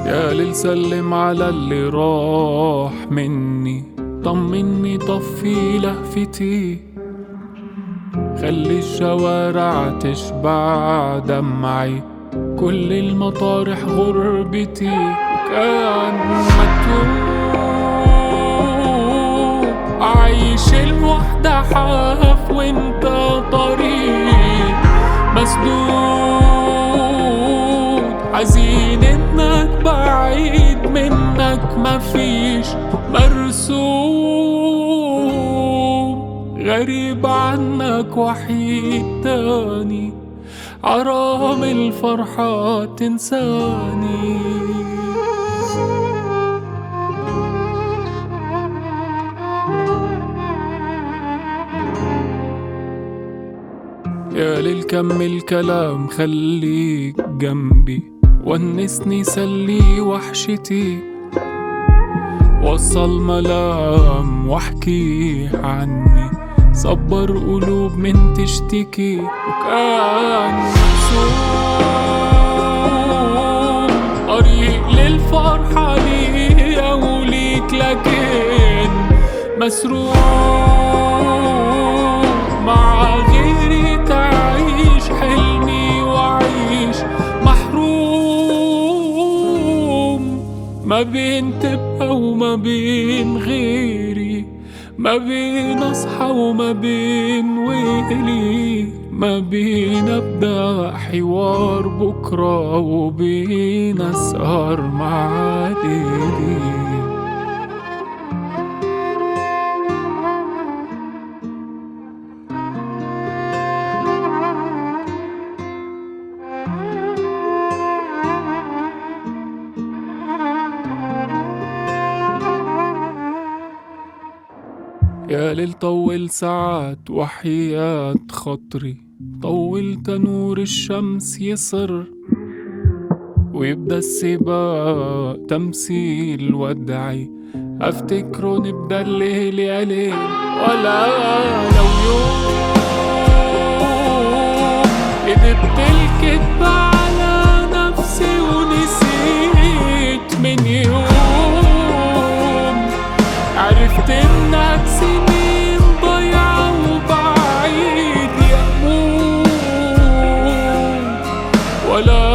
يا ليل سلم على اللي راح مني طمني طفي لهفتي خلي الشوارع تشبع دمعي كل المطارح غربتي كان مكتوب أعيش الوحدة حاف وانت طريق مسدود حزين انك بعيد منك مفيش مرسوم غريب عنك وحيد تاني عرام الفرحة تنساني يا ليل كمل كلام خليك جنبي ونسني سلي وحشتي وصل ملام واحكي عني صبر قلوب من تشتكي وكان محسوب طريق للفرحة ليا وليك لكن مسروق مع غيري تعيش حلمي وعيش محروم ما بين تبقى وما بين غيري ما بين اصحى وما بين ويلي ما بين ابدا حوار بكره وبين اسهر مع ليلي يا ليل طول ساعات وحياة خاطري طول تنور الشمس يصر ويبدأ السباق تمثيل ودعي أفتكره نبدأ الليل يا ليل ولا لو يوم كدبت الكدبة على نفسي ونسيت من يوم عرفت انك سنين ضيعة وبعيد يا أمون ولا